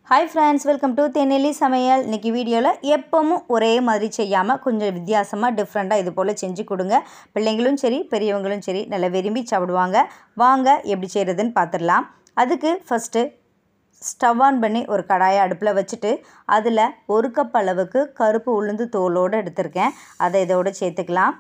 hi friends welcome to Thennelli Samayal இன்றைக்கி வீடியோவில் எப்பவும் ஒரே மாதிரி செய்யாமல் கொஞ்சம் வித்தியாசமாக டிஃப்ரெண்ட்டாக இது போல் செஞ்சு கொடுங்க பிள்ளைங்களும் சரி பெரியவங்களும் சரி நல்லா விரும்பி சாப்பிடுவாங்க வாங்க எப்படி செய்கிறதுன்னு பார்த்துடலாம் அதுக்கு ஃபஸ்ட்டு ஸ்டவ் ஆன் பண்ணி ஒரு கடாயை அடுப்பில் வச்சுட்டு அதில் ஒரு கப் அளவுக்கு கருப்பு உளுந்து தோலோடு எடுத்திருக்கேன் அதை இதோடு சேர்த்துக்கலாம்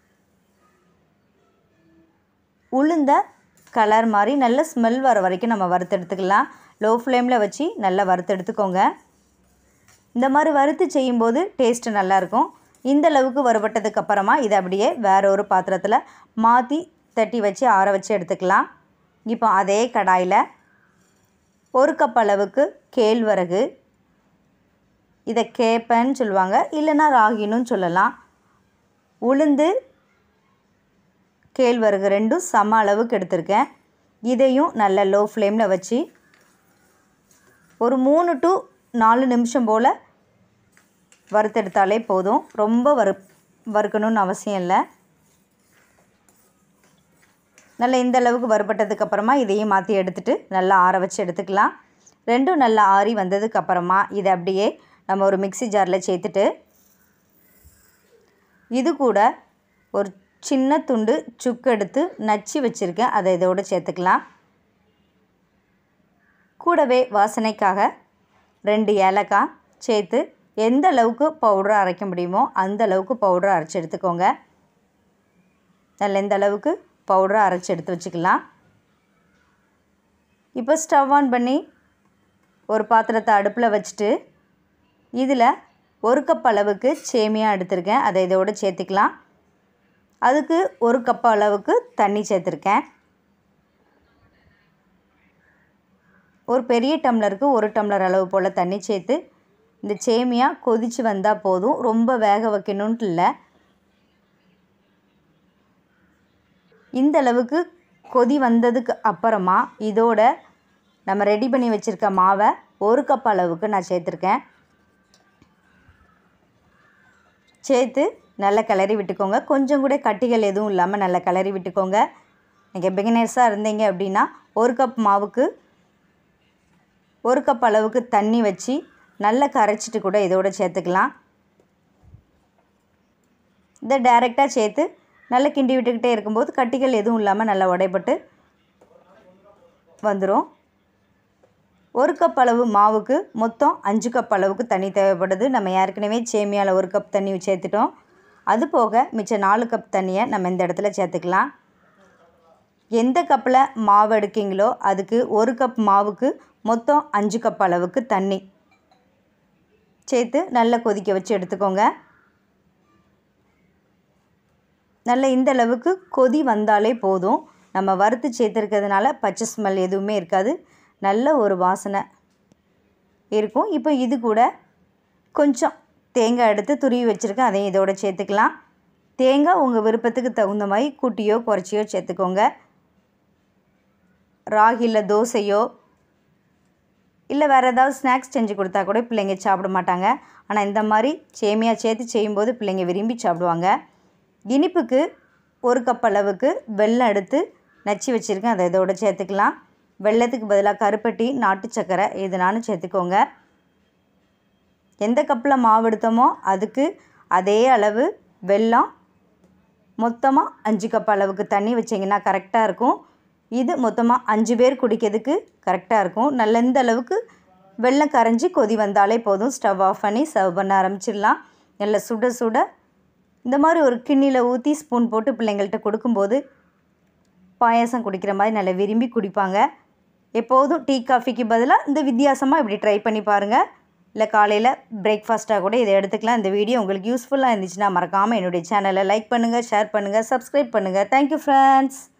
உளுந்த கலர் மாதிரி நல்ல ஸ்மெல் வர வரைக்கும் நம்ம வறுத்தெடுத்துக்கலாம் லோ ஃப்ளேமில் வச்சு நல்லா வறுத்தெடுத்துக்கோங்க இந்த மாதிரி வறுத்து செய்யும்போது டேஸ்ட்டு நல்லாயிருக்கும் இந்த அளவுக்கு வறுபட்டதுக்கு அப்புறமா இதை அப்படியே வேற ஒரு பாத்திரத்தில் மாற்றி தட்டி வச்சு ஆற வச்சு எடுத்துக்கலாம் இப்போ அதே கடாயில் ஒரு கப் அளவுக்கு கேழ்வரகு இதை கேப்பன்னு சொல்லுவாங்க இல்லைன்னா ராகினும் சொல்லலாம் உளுந்து கேழ்வரகு ரெண்டும் சம அளவுக்கு எடுத்திருக்கேன் இதையும் நல்ல லோ ஃப்ளேமில் வச்சு ஒரு மூணு டு நாலு நிமிஷம் போல் வறுத்தெடுத்தாலே போதும் ரொம்ப வறு வறுக்கணும்னு அவசியம் இல்லை நல்லா இந்த அளவுக்கு வறுபட்டதுக்கு அப்புறமா இதையும் மாற்றி எடுத்துட்டு நல்லா ஆற வச்சு எடுத்துக்கலாம் ரெண்டும் நல்லா ஆறி வந்ததுக்கு அப்புறமா இதை அப்படியே நம்ம ஒரு மிக்ஸி ஜாரில் சேர்த்துட்டு இது கூட ஒரு சின்ன துண்டு சுக்கு எடுத்து நச்சு வச்சுருக்கேன் அதை இதோடு சேர்த்துக்கலாம் கூடவே வாசனைக்காக ரெண்டு ஏலக்காய் சேர்த்து எந்த அளவுக்கு பவுடரை அரைக்க முடியுமோ அந்த அளவுக்கு பவுடரை அரைச்சி எடுத்துக்கோங்க நல்ல எந்த அளவுக்கு பவுடரை அரைச்சி எடுத்து வச்சுக்கலாம் இப்போ ஸ்டவ் ஆன் பண்ணி ஒரு பாத்திரத்தை அடுப்பில் வச்சுட்டு இதில் ஒரு கப் அளவுக்கு சேமியா எடுத்திருக்கேன் அதை இதோடு சேர்த்துக்கலாம் அதுக்கு ஒரு கப் அளவுக்கு தண்ணி சேர்த்துருக்கேன் ஒரு பெரிய டம்ளருக்கு ஒரு டம்ளர் அளவு போல் தண்ணி சேர்த்து இந்த சேமியா கொதித்து வந்தால் போதும் ரொம்ப வேக வைக்கணுன்ட்டு இல்லை இந்த அளவுக்கு கொதி வந்ததுக்கு அப்புறமா இதோட நம்ம ரெடி பண்ணி வச்சுருக்க மாவை ஒரு கப் அளவுக்கு நான் சேர்த்துருக்கேன் சேர்த்து நல்லா கிளறி விட்டுக்கோங்க கொஞ்சம் கூட கட்டிகள் எதுவும் இல்லாமல் நல்லா கிளறி விட்டுக்கோங்க நீங்கள் பிகினர்ஸாக இருந்தீங்க அப்படின்னா ஒரு கப் மாவுக்கு ஒரு கப் அளவுக்கு தண்ணி வச்சு நல்லா கரைச்சிட்டு கூட இதோடு சேர்த்துக்கலாம் இதை டைரெக்டாக சேர்த்து நல்லா கிண்டி விட்டுக்கிட்டே இருக்கும்போது கட்டிகள் எதுவும் இல்லாமல் நல்லா உடைப்பட்டு வந்துடும் ஒரு கப் அளவு மாவுக்கு மொத்தம் அஞ்சு கப் அளவுக்கு தண்ணி தேவைப்படுது நம்ம ஏற்கனவே சேமியாவில் ஒரு கப் தண்ணி சேர்த்துட்டோம் அது போக மிச்சம் நாலு கப் தண்ணியை நம்ம இந்த இடத்துல சேர்த்துக்கலாம் எந்த கப்பில் மாவு எடுக்கீங்களோ அதுக்கு ஒரு கப் மாவுக்கு மொத்தம் அஞ்சு கப் அளவுக்கு தண்ணி சேர்த்து நல்லா கொதிக்க வச்சு எடுத்துக்கோங்க நல்ல இந்த அளவுக்கு கொதி வந்தாலே போதும் நம்ம வறுத்து சேர்த்துருக்கிறதுனால பச்சை ஸ்மெல் எதுவுமே இருக்காது நல்ல ஒரு வாசனை இருக்கும் இப்போ இது கூட கொஞ்சம் தேங்காய் எடுத்து துருவி வச்சுருக்கேன் அதையும் இதோட சேர்த்துக்கலாம் தேங்காய் உங்கள் விருப்பத்துக்கு தகுந்த மாதிரி கூட்டியோ குறைச்சியோ சேர்த்துக்கோங்க ராகியில் தோசையோ இல்லை வேறு ஏதாவது ஸ்நாக்ஸ் செஞ்சு கொடுத்தா கூட பிள்ளைங்க சாப்பிட மாட்டாங்க ஆனால் இந்த மாதிரி சேமியா சேர்த்து செய்யும்போது பிள்ளைங்க விரும்பி சாப்பிடுவாங்க இனிப்புக்கு ஒரு கப் அளவுக்கு வெல்லம் எடுத்து நச்சு வச்சுருக்கேன் அதை இதோட சேர்த்துக்கலாம் வெள்ளத்துக்கு பதிலாக கருப்பட்டி நாட்டு சக்கரை எதுனாலும் சேர்த்துக்கோங்க எந்த கப்பில் மாவு எடுத்தோமோ அதுக்கு அதே அளவு வெல்லம் மொத்தமாக அஞ்சு கப் அளவுக்கு தண்ணி வச்சிங்கன்னா கரெக்டாக இருக்கும் இது மொத்தமாக அஞ்சு பேர் குடிக்கிறதுக்கு கரெக்டாக இருக்கும் நல்ல இந்த அளவுக்கு வெள்ளம் கரைஞ்சி கொதி வந்தாலே போதும் ஸ்டவ் ஆஃப் பண்ணி சர்வ் பண்ண ஆரம்பிச்சிடலாம் நல்ல சுட சுட இந்த மாதிரி ஒரு கிண்ணியில் ஊற்றி ஸ்பூன் போட்டு பிள்ளைங்கள்ட்ட கொடுக்கும்போது பாயாசம் குடிக்கிற மாதிரி நல்லா விரும்பி குடிப்பாங்க எப்போதும் டீ காஃபிக்கு பதிலாக இந்த வித்தியாசமாக இப்படி ட்ரை பண்ணி பாருங்கள் இல்லை காலையில் பிரேக்ஃபாஸ்ட்டாக கூட இதை எடுத்துக்கலாம் இந்த வீடியோ உங்களுக்கு யூஸ்ஃபுல்லாக இருந்துச்சுன்னா மறக்காமல் என்னுடைய சேனலை லைக் பண்ணுங்கள் ஷேர் பண்ணுங்கள் சப்ஸ்கிரைப் பண்ணுங்கள் தேங்க்யூ ஃப்ரெண்ட்ஸ்